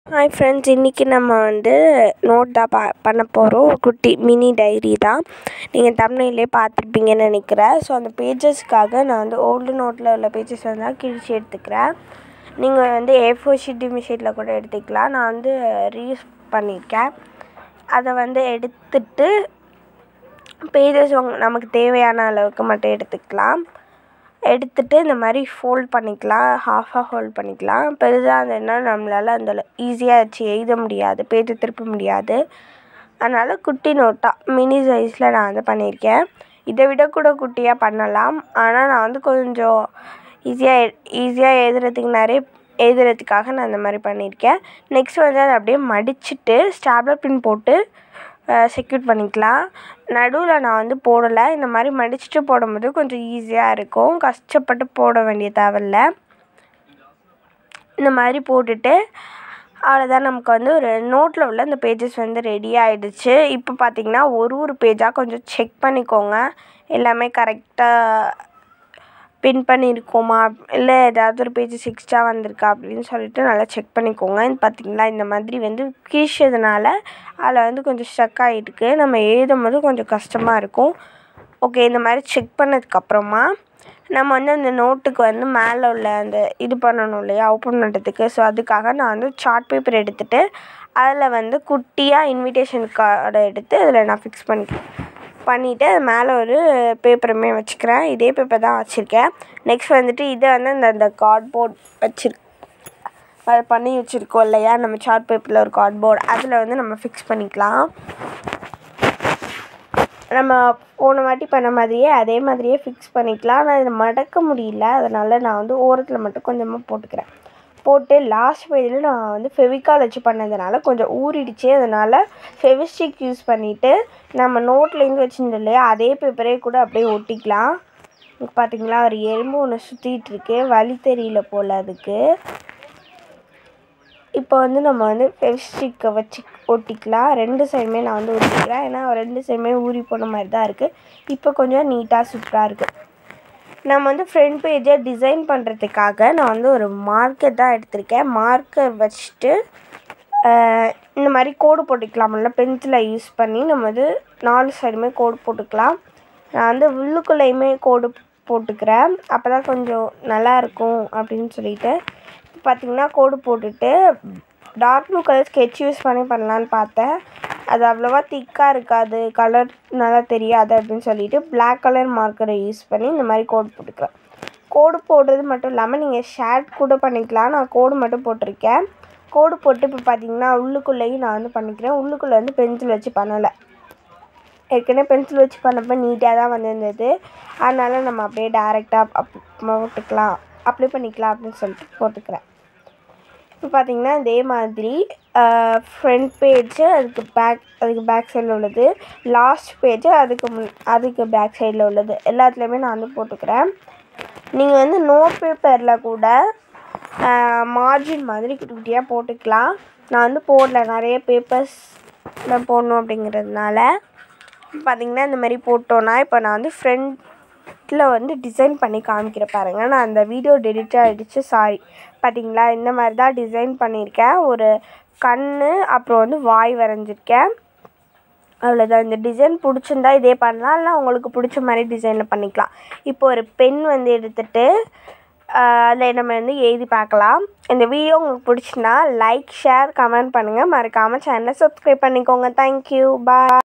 hi friends இன்றைக்கி நம்ம வந்து நோட் தான் பா பண்ண போகிறோம் குட்டி மினி டைரி தான் நீங்கள் தமிழ்லே பார்த்துருப்பீங்கன்னு நினைக்கிறேன் ஸோ அந்த பேஜஸ்க்காக நான் வந்து ஓல்டு நோட்டில் உள்ள பேஜஸ் வந்து கிழிச்சு எடுத்துக்கிறேன் நீங்கள் வந்து ஏ ஃபோர் ஷீட் டிமி ஷீட்டில் கூட எடுத்துக்கலாம் நான் வந்து ரீயூஸ் பண்ணியிருக்கேன் அதை வந்து எடுத்துட்டு பேஜஸ் நமக்கு தேவையான அளவுக்கு மட்டும் எடுத்துக்கலாம் எடுத்துட்டு இந்த மாதிரி ஃபோல்ட் பண்ணிக்கலாம் ஹாஃபாக ஃபோல்ட் பண்ணிக்கலாம் பெருசாக இருந்ததுன்னா நம்மளால் அந்த ஈஸியாக வச்சு எழுத முடியாது பேஜை திருப்ப முடியாது அதனால் குட்டி நோட்டாக மினி சைஸில் நான் வந்து பண்ணியிருக்கேன் இதை விட கூட குட்டியாக பண்ணலாம் ஆனால் நான் வந்து கொஞ்சம் ஈஸியாக ஈஸியாக எழுதுறதுக்கு நிறைய எழுதுறதுக்காக நான் இந்த மாதிரி பண்ணியிருக்கேன் நெக்ஸ்ட் வந்து அதை அப்படியே மடிச்சுட்டு ஸ்டாப்லர் பின் போட்டு செக்யூட் பண்ணிக்கலாம் நடுவில் நான் வந்து போடலை இந்த மாதிரி மடிச்சுட்டு போடும்போது கொஞ்சம் ஈஸியாக இருக்கும் கஷ்டப்பட்டு போட வேண்டிய தேவையில்ல இந்த மாதிரி போட்டுட்டு அவ்வளோதான் நமக்கு வந்து ஒரு நோட்டில் உள்ள இந்த பேஜஸ் வந்து ரெடி ஆகிடுச்சு இப்போ பார்த்திங்கன்னா ஒரு ஒரு பேஜாக கொஞ்சம் செக் பண்ணிக்கோங்க எல்லாமே கரெக்டாக பின் பண்ணியிருக்கோமா இல்லை ஏதாவது ஒரு பேஜஸ் எக்ஸ்ட்ரா வந்திருக்கா அப்படின்னு சொல்லிட்டு நல்லா செக் பண்ணிக்கோங்க பார்த்திங்களா இந்த மாதிரி வந்து கீழ்ச்சதுனால அதில் வந்து கொஞ்சம் ஸ்ட்ரக் ஆகிட்டுருக்கு நம்ம எழுதும் போது கொஞ்சம் கஷ்டமாக இருக்கும் ஓகே இந்த மாதிரி செக் பண்ணதுக்கப்புறமா நம்ம வந்து அந்த நோட்டுக்கு வந்து மேலே உள்ள அந்த இது பண்ணணும் இல்லையா ஓப்பன் பண்ணுறதுக்கு ஸோ அதுக்காக நான் வந்து சார்ட் பேப்பர் எடுத்துகிட்டு அதில் வந்து குட்டியாக இன்விடேஷன் கார்டை எடுத்து அதில் நான் ஃபிக்ஸ் பண்ணிக்கிறேன் பண்ணிவிட்டு அது மேலே ஒரு பேப்பருமே வச்சுக்கிறேன் இதே பேப்பர் தான் வச்சுருக்கேன் நெக்ஸ்ட் வந்துட்டு இதை வந்து அந்த அந்த கார்ட்போர்ட் வச்சிரு அது பண்ணி வச்சுருக்கோம் இல்லையா நம்ம சார்ட் பேப்பரில் ஒரு கார்ட்போர்ட் அதில் வந்து நம்ம ஃபிக்ஸ் பண்ணிக்கலாம் நம்ம போன வாட்டி பண்ண மாதிரியே அதே மாதிரியே ஃபிக்ஸ் பண்ணிக்கலாம் ஆனால் இதை மடக்க முடியல அதனால் நான் வந்து ஓரத்தில் மட்டும் கொஞ்சமாக போட்டுக்கிறேன் போட்டு லாஸ்ட் பேஜில் நான் வந்து ஃபெவிகால் வச்சு பண்ணதுனால கொஞ்சம் ஊறிடுச்சு அதனால் ஃபெவிஸ்டிக் யூஸ் பண்ணிவிட்டு நம்ம நோட்லேருந்து வச்சுருந்தோம் இல்லையா அதே பேப்பரே கூட அப்படியே ஒட்டிக்கலாம் பார்த்தீங்களா ஒரு எறும்பு ஒன்று சுற்றிட்டு இருக்கு வழி தெரியல போல் அதுக்கு இப்போ வந்து நம்ம வந்து ஃபெவிஸ்டிக்கை வச்சு ஒட்டிக்கலாம் ரெண்டு சைடுமே நான் வந்து ஒட்டிக்கிறேன் ஏன்னா ரெண்டு சைடுமே ஊறி போன மாதிரி தான் இருக்குது இப்போ கொஞ்சம் நீட்டாக சூப்பராக இருக்குது நம்ம வந்து ஃப்ரண்ட் பேஜை டிசைன் பண்ணுறதுக்காக நான் வந்து ஒரு மார்க்கர் தான் எடுத்திருக்கேன் மார்க்கர் வச்சுட்டு இந்த மாதிரி கோடு போட்டுக்கலாம்ல பென்சிலை யூஸ் பண்ணி நம்ம வந்து நாலு சைடுமே கோடு போட்டுக்கலாம் நான் வந்து உள்ளுக்குள்ளேயுமே கோடு போட்டுக்கிறேன் அப்போ தான் கொஞ்சம் நல்லாயிருக்கும் அப்படின்னு சொல்லிட்டு பார்த்திங்கன்னா கோடு போட்டுட்டு dark blue colour sketch use பண்ணி பண்ணலான்னு பார்த்தேன் அது அவ்வளோவா திக்காக இருக்காது கலர் நல்லா தெரியாது அப்படின்னு சொல்லிட்டு பிளாக் கலர் மார்க்கரை யூஸ் பண்ணி இந்த மாதிரி கோடு போட்டுக்கிறேன் கோடு போடுறது மட்டும் இல்லாமல் நீங்கள் ஷேட் கூட பண்ணிக்கலாம் நான் கோடு மட்டும் போட்டிருக்கேன் கோடு போட்டு இப்போ பார்த்தீங்கன்னா உள்ளுக்குள்ளேயும் நான் வந்து பண்ணிக்கிறேன் உள்ளுக்குள்ளே வந்து பென்சில் வச்சு பண்ணலை ஏற்கனவே பென்சில் வச்சு பண்ணப்போ நீட்டாக தான் வந்திருந்தது அதனால் நம்ம அப்படியே டேரெக்டாக அப் போட்டுக்கலாம் அப்ளை பண்ணிக்கலாம் அப்படின்னு சொல்லிட்டு போட்டுக்கிறேன் இப்போ பார்த்தீங்கன்னா இதே மாதிரி ஃப்ரண்ட் பேஜு அதுக்கு பேக் அதுக்கு பேக் சைடில் உள்ளது லாஸ்ட் பேஜு அதுக்கு முன் அதுக்கு பேக் சைடில் உள்ளது எல்லாத்துலேயுமே நான் வந்து போட்டுக்கிறேன் நீங்கள் வந்து நோட் பேப்பரில் கூட மார்ஜின் மாதிரி குட்டி குட்டியாக போட்டுக்கலாம் நான் வந்து போடல நிறைய பேப்பர்ஸில் போடணும் அப்படிங்கிறதுனால பார்த்திங்கன்னா இந்த மாதிரி போட்டோன்னா இப்போ நான் வந்து ஃப்ரண்ட்டில் வந்து டிசைன் பண்ணி காமிக்கிறேன் பாருங்கள் நான் அந்த வீடியோ டெலிட் ஆகிடுச்சு சாரி பார்த்தீங்களா இந்த மாதிரி தான் டிசைன் பண்ணியிருக்கேன் ஒரு கண் அப்புறம் வந்து வாய் வரைஞ்சிருக்கேன் அவ்வளோதான் இந்த டிசைன் பிடிச்சிருந்தா இதே பண்ணலாம் இல்லை உங்களுக்கு பிடிச்ச மாதிரி டிசைனில் பண்ணிக்கலாம் இப்போ ஒரு பென் வந்து எடுத்துகிட்டு அதில் நம்ம வந்து எழுதி பார்க்கலாம் இந்த வீடியோ உங்களுக்கு பிடிச்சிருந்தா லைக் ஷேர் கமெண்ட் பண்ணுங்கள் மறக்காமல் சேனலை சப்ஸ்கிரைப் பண்ணிக்கோங்க தேங்க்யூ பாய்